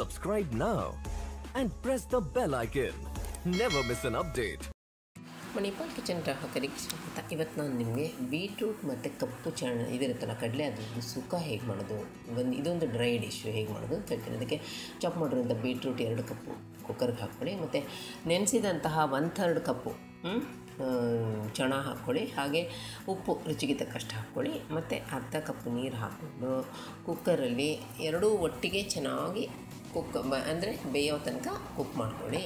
Subscribe now and press the bell icon. Never miss an update. Manipal kitchen ಗ್ರಾಹಕರಿಗೆ ಸ್ವಾಗತ ಇವತ್ತು ನಾನು ನಿಮಗೆ ಬೀಟ್ರೂಟ್ ಮತ್ತು ಕಪ್ಪು ಚಣ ಇದಿರುತ್ತಲ್ಲ ಕಡಲೆ ಅದ್ರದ್ದು ಸುಕ್ಕ ಹೇಗೆ ಮಾಡೋದು ಒಂದು ಇದೊಂದು ಡ್ರೈ ಡಿಶ್ ಹೇಗೆ ಮಾಡೋದು ಅಂತ ಹೇಳ್ತೀನಿ ಅದಕ್ಕೆ ಚಾಪ್ ಮಾಡಿರೋಂಥ ಬೀಟ್ರೂಟ್ ಎರಡು ಕಪ್ಪು ಕುಕ್ಕರ್ಗೆ ಹಾಕ್ಕೊಳ್ಳಿ ಮತ್ತು ನೆನೆಸಿದಂತಹ ಒನ್ ಥರ್ಡ್ ಕಪ್ಪು ಹ್ಮ್? ಆ, ಚಣ ಹಾಕ್ಕೊಳ್ಳಿ ಹಾಗೆ ಉಪ್ಪು ರುಚಿಗೆ ತಕ್ಕಷ್ಟು ಹಾಕ್ಕೊಳ್ಳಿ ಮತ್ತು ಅರ್ಧ ಕಪ್ ನೀರು ಹಾಕ್ಕೊಂಡು ಕುಕ್ಕರಲ್ಲಿ ಎರಡೂ ಒಟ್ಟಿಗೆ ಚೆನ್ನಾಗಿ ಕುಕ್ ಅಂದರೆ ಬೇಯೋ ತನಕ ಕುಕ್ ಮಾಡ್ಕೊಳ್ಳಿ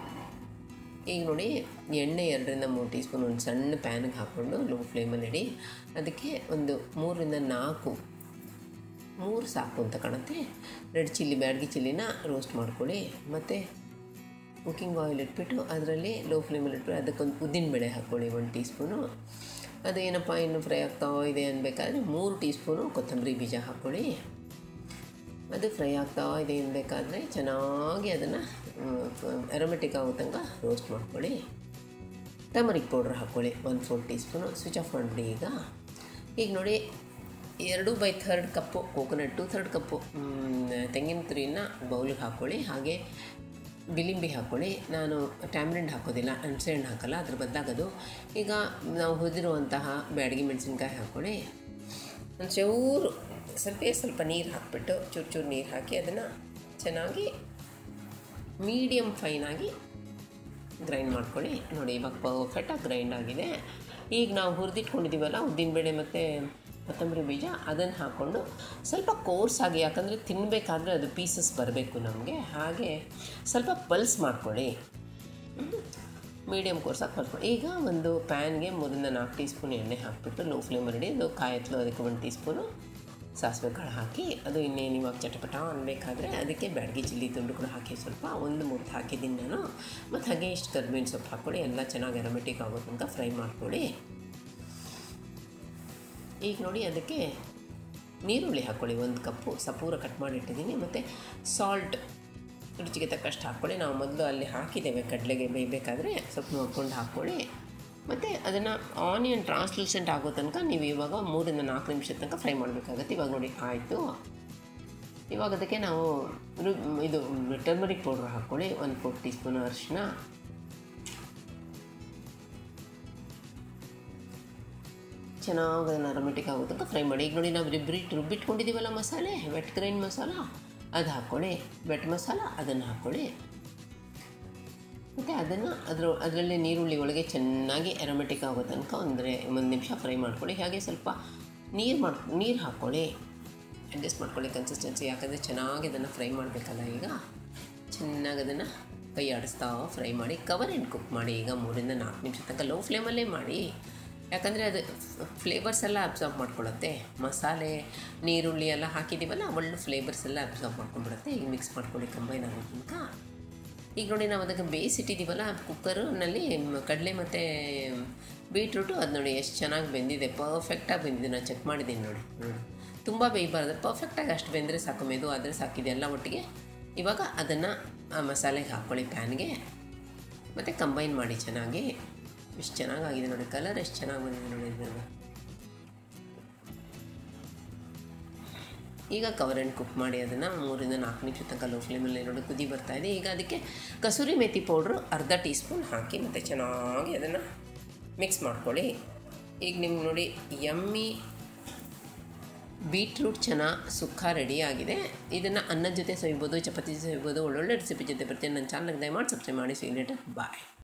ಈಗ ನೋಡಿ ಎಣ್ಣೆ ಎರಡರಿಂದ ಮೂರು ಟೀ ಸ್ಪೂನ್ ಒಂದು ಸಣ್ಣ ಪ್ಯಾನ್ಗೆ ಹಾಕ್ಕೊಂಡು ಲೋ ಫ್ಲೇಮಲ್ಲಿ ಇಡಿ ಅದಕ್ಕೆ ಒಂದು ಮೂರರಿಂದ ನಾಲ್ಕು ಮೂರು ಸಾಕು ಅಂತ ಕಾಣುತ್ತೆ ರೆಡ್ ಚಿಲ್ಲಿ ಬ್ಯಾಡ್ಗಿ ಚಿಲ್ಲಿನ ರೋಸ್ಟ್ ಮಾಡ್ಕೊಳ್ಳಿ ಮತ್ತು ಕುಕ್ಕಿಂಗ್ ಆಯಿಲ್ ಇಟ್ಬಿಟ್ಟು ಅದರಲ್ಲಿ ಲೋ ಫ್ಲೇಮಲ್ಲಿ ಇಟ್ಬಿಟ್ಟು ಅದಕ್ಕೊಂದು ಉದ್ದಿನಬೇಳೆ ಹಾಕ್ಕೊಳ್ಳಿ ಒಂದು ಟೀ ಸ್ಪೂನು ಅದು ಏನಪ್ಪ ಇನ್ನು ಫ್ರೈ ಆಗ್ತಾ ಇದೆ ಅನ್ಬೇಕಾದ್ರೆ ಮೂರು ಟೀ ಸ್ಪೂನು ಕೊತ್ತಂಬರಿ ಬೀಜ ಹಾಕ್ಕೊಳ್ಳಿ ಅದು ಫ್ರೈ ಆಗ್ತಾ ಇದೆ ಅನ್ಬೇಕಾದ್ರೆ ಚೆನ್ನಾಗಿ ಅದನ್ನು ಅರೋಮೆಟಿಕ್ ಆಗೋ ತನಕ ರೋಸ್ಟ್ ಮಾಡ್ಕೊಳ್ಳಿ ಟರ್ಮರಿಕ್ ಪೌಡ್ರ್ ಹಾಕ್ಕೊಳ್ಳಿ one four teaspoon switch off ಮಾಡಿಬಿಡಿ ಈಗ ಈಗ ನೋಡಿ ಎರಡು by third cup coconut two third cup ಮ್, ತೆಂಗಿನ ತುರಿನ ಬೌಲಿಗೆ ಹಾಕ್ಕೊಳ್ಳಿ ಹಾಗೆ ಬಿಲಿಂಬಿ ಹಾಕ್ಕೊಳ್ಳಿ ನಾನು ಟ್ಯಾಮ್ರಿಂಡ್ ಹಾಕೋದಿಲ್ಲ ಹಣ್ಣು ಹಾಕಲ್ಲ ಅದ್ರ ಬದಲಾಗದು ಈಗ ನಾವು ಹುರಿದಿರುವಂತಹ ಬ್ಯಾಡಗಿ ಮೆಣಸಿನ್ಕಾಯಿ ಹಾಕ್ಕೊಳ್ಳಿ ಒಂದು ಚೂರು ಸ್ವಲ್ಪ ಸ್ವಲ್ಪ ನೀರು ಹಾಕ್ಬಿಟ್ಟು ಚೂರು ಚೂರು ನೀರು ಹಾಕಿ ಅದನ್ನು ಚೆನ್ನಾಗಿ ಮೀಡಿಯಮ್ ಫೈನಾಗಿ ಗ್ರೈಂಡ್ ಮಾಡ್ಕೊಳ್ಳಿ ನೋಡಿ ಇವಾಗ ಪರ್ಫೆಕ್ಟಾಗಿ ಗ್ರೈಂಡ್ ಆಗಿದೆ ಈಗ ನಾವು ಹುರಿದಿಟ್ಕೊಂಡಿದ್ದೀವಲ್ಲ ಉದ್ದಿನಬೇಳೆ ಮತ್ತು ಕೊತ್ತಂಬರಿ ಬೀಜ ಅದನ್ನು ಹಾಕ್ಕೊಂಡು ಸ್ವಲ್ಪ ಕೋರ್ಸ್ ಆಗಿ ಯಾಕಂದರೆ ತಿನ್ನಬೇಕಾದ್ರೆ ಅದು ಪೀಸಸ್ ಬರಬೇಕು ನಮಗೆ ಹಾಗೆ ಸ್ವಲ್ಪ ಪಲ್ಸ್ ಮಾಡ್ಕೊಳ್ಳಿ ಮೀಡಿಯಮ್ ಕೋರ್ಸಾಗಿ ಕಲ್ಸ್ಕೊಂಡು ಈಗ ಒಂದು ಪ್ಯಾನ್ಗೆ ಮೂರಿಂದ ನಾಲ್ಕು ಟೀ ಸ್ಪೂನ್ ಎಣ್ಣೆ ಹಾಕಿಬಿಟ್ಟು ಲೋ ಫ್ಲೇಮಲ್ಲಿ ಇಡಿ ಅದು ಕಾಯತ್ಲು ಅದಕ್ಕೆ ಒಂದು ಟೀ ಸ್ಪೂನು ಸಾಸಿವೆ ಕಾಳು ಹಾಕಿ ಅದು ಇನ್ನೇನು ಇವಾಗ ಚಟಪಟ ಅನ್ಬೇಕಾದ್ರೆ ಅದಕ್ಕೆ ಬ್ಯಾಡಗಿ ಚಿಲ್ಲಿ ತುಂಡು ಕೂಡ ಹಾಕಿ ಸ್ವಲ್ಪ ಒಂದು ಮುದ್ದು ಹಾಕಿದ್ದೀನಿ ನಾನು ಮತ್ತು ಹಾಗೆ ಇಷ್ಟು ಕರ್ಬೇವಿನ ಸೊಪ್ಪು ಹಾಕ್ಕೊಳ್ಳಿ ಎಲ್ಲ ಚೆನ್ನಾಗಿ ಅರೋಮೆಟಿಕ್ ಆಗೋ ತನಕ ಫ್ರೈ ಮಾಡ್ಕೊಳ್ಳಿ ಈಗ ನೋಡಿ ಅದಕ್ಕೆ ನೀರುಳ್ಳಿ ಹಾಕ್ಕೊಳ್ಳಿ ಒಂದು ಕಪ್ಪು ಸಪೂರ ಕಟ್ ಮಾಡಿ ಇಟ್ಟಿದ್ದೀನಿ ಮತ್ತು ಸಾಲ್ಟ್ ರುಚಿಗೆ ತಕ್ಕಷ್ಟು ಹಾಕ್ಕೊಳ್ಳಿ ನಾವು ಮೊದಲು ಅಲ್ಲಿ ಹಾಕಿದ್ದೇವೆ ಕಡಲೆಗೆ ಬೇಯಬೇಕಾದ್ರೆ ಸ್ವಲ್ಪ ನೋಡ್ಕೊಂಡು ಹಾಕ್ಕೊಳ್ಳಿ ಮತ್ತು ಅದನ್ನು ಆನಿಯನ್ ಟ್ರಾನ್ಸ್ಲೂಸೆಂಟ್ ಆಗೋ ತನಕ ನೀವು ಇವಾಗ ಮೂರಿಂದ ನಾಲ್ಕು ನಿಮಿಷದ ತನಕ ಫ್ರೈ ಮಾಡಬೇಕಾಗತ್ತೆ ಇವಾಗ ನೋಡಿ ಆಯಿತು ಇವಾಗ ಅದಕ್ಕೆ ನಾವು ರು- ಇದು ಟರ್ಮರಿಕ್ ಪೌಡ್ರ್ ಹಾಕ್ಕೊಳ್ಳಿ ಒಂದು ಫೋರ್ ಟೀ ಸ್ಪೂನ್ ಅರಿಶಿನ ಚೆನ್ನಾಗಿ ಅದನ್ನು ಅರೋಮೆಟಿಕ್ ಆಗೋ ತನಕ ಫ್ರೈ ಮಾಡಿ ಈಗ ನೋಡಿ ನಾವು ರಿಬ್ರಿಟ್ ರುಬ್ಬಿಟ್ಕೊಂಡಿದ್ದೀವಲ್ಲ ಮಸಾಲೆ ವೆಟ್ ಗ್ರೈಂಡ್ ಮಸಾಲ ಅದು ಹಾಕ್ಕೊಳ್ಳಿ ವೆಟ್ ಮಸಾಲ ಅದನ್ನು ಹಾಕ್ಕೊಳ್ಳಿ ಮತ್ತು ಅದನ್ನು ಅದ್ರ ಅದರಲ್ಲೇ ನೀರುಳ್ಳಿ ಒಳಗೆ ಚೆನ್ನಾಗಿ ಅರೋಮೆಟಿಕ್ ಆಗೋ ತನಕ ಅಂದರೆ ಒಂದು ನಿಮಿಷ ಫ್ರೈ ಮಾಡ್ಕೊಳ್ಳಿ ಹಾಗೆ ಸ್ವಲ್ಪ ನೀರು ಮಾಡಿ ನೀರು ಹಾಕ್ಕೊಳ್ಳಿ ಅಡ್ಜಸ್ಟ್ ಮಾಡ್ಕೊಳ್ಳಿ ಕನ್ಸಿಸ್ಟೆನ್ಸಿ ಯಾಕಂದರೆ ಚೆನ್ನಾಗಿ ಅದನ್ನು ಫ್ರೈ ಮಾಡಬೇಕಲ್ಲ ಈಗ ಚೆನ್ನಾಗಿ ಅದನ್ನು ಕೈ ಆಡಿಸ್ತಾ ಫ್ರೈ ಮಾಡಿ ಕವರ್ ಆ್ಯಂಡ್ ಕುಕ್ ಮಾಡಿ ಈಗ ಮೂರಿಂದ ನಾಲ್ಕು ನಿಮಿಷ ತನಕ ಲೋ ಫ್ಲೇಮಲ್ಲೇ ಮಾಡಿ ಯಾಕಂದರೆ ಅದು ಫ್ಲೇವರ್ಸ್ ಎಲ್ಲ ಅಬ್ಸಾರ್ಬ್ ಮಾಡ್ಕೊಳ್ಳುತ್ತೆ ಮಸಾಲೆ ನೀರುಳ್ಳಿ ಎಲ್ಲ ಹಾಕಿದ್ದೀವಲ್ಲ ಒಳ್ಳೆ ಫ್ಲೇವರ್ಸ್ ಎಲ್ಲ ಅಬ್ಸಾರ್ಬ್ ಮಾಡ್ಕೊಂಡ್ಬಿಡುತ್ತೆ ಈಗ ಮಿಕ್ಸ್ ಮಾಡ್ಕೊಳ್ಳಿ ಕಂಬೈನ್ ಆಗೋ ತನಕ ಈಗ ನೋಡಿ ನಾವು ಅದಕ್ಕೆ ಬೇಯಿಸಿಟ್ಟಿದ್ದೀವಲ್ಲ ಕುಕ್ಕರ್ನಲ್ಲಿ ಕಡಲೆ ಮತ್ತು ಬೀಟ್ರೂಟು ಅದು ನೋಡಿ ಎಷ್ಟು ಚೆನ್ನಾಗಿ ಬೆಂದಿದೆ ಪರ್ಫೆಕ್ಟಾಗಿ ಬೆಂದಿದೆ ನಾನು ಚೆಕ್ ಮಾಡಿದ್ದೀನಿ ನೋಡಿ ನೋಡಿ ತುಂಬ ಬೇಯಬಾರ್ದು ಪರ್ಫೆಕ್ಟಾಗಿ ಅಷ್ಟು ಬೆಂದರೆ ಸಾಕು ಮೆದು ಆದರೆ ಸಾಕಿದೆ ಎಲ್ಲ ಒಟ್ಟಿಗೆ ಇವಾಗ ಅದನ್ನು ಆ ಮಸಾಲೆಗೆ ಹಾಕ್ಕೊಳ್ಳಿ ಪ್ಯಾನ್ಗೆ ಮತ್ತು ಕಂಬೈನ್ ಮಾಡಿ ಚೆನ್ನಾಗಿ ಎಷ್ಟು ಚೆನ್ನಾಗಾಗಿದೆ ನೋಡಿ ಕಲರ್ ಎಷ್ಟು ಚೆನ್ನಾಗಿ ಬಂದಿದೆ ನೋಡಿ ಇದನ್ನು ಈಗ ಕವರ್ ಆ್ಯಂಡ್ ಕುಕ್ ಮಾಡಿ ಅದನ್ನು ಮೂರಿಂದ ನಾಲ್ಕು ನಿಮಿಷ ತನಕ ಲೋ ಫ್ಲೇಮಲ್ಲಿ ನೋಡಿ ಕುದಿ ಬರ್ತಾ ಇದೆ ಈಗ ಅದಕ್ಕೆ ಕಸೂರಿ ಮೇಥಿ ಪೌಡ್ರು ಅರ್ಧ ಟೀ ಸ್ಪೂನ್ ಹಾಕಿ ಮತ್ತು ಚೆನ್ನಾಗಿ ಅದನ್ನು ಮಿಕ್ಸ್ ಮಾಡ್ಕೊಳ್ಳಿ ಈಗ ನಿಮ್ಗೆ ನೋಡಿ ಯಮ್ಮಿ ಬೀಟ್ರೂಟ್ ಚೆನ್ನಾಗಿ ಸುಕ್ಕ ರೆಡಿ ಆಗಿದೆ ಇದನ್ನು ಅನ್ನದ ಜೊತೆ ಸವಿಬೋದು ಚಪಾತಿ ಜೊತೆ ಸವಿಬೋದು ಒಳ್ಳೊಳ್ಳೆ ರೆಸಿಪಿ ಜೊತೆ ಬರ್ತೀನಿ ನನ್ನ ಚಾನಲ್ಗೆ ದಯಮಾಡಿ ಸಬ್ಸ್ಕ್ರೈಬ್ ಮಾಡಿ ಸಿ ಲೇಟರ್ ಬಾಯ್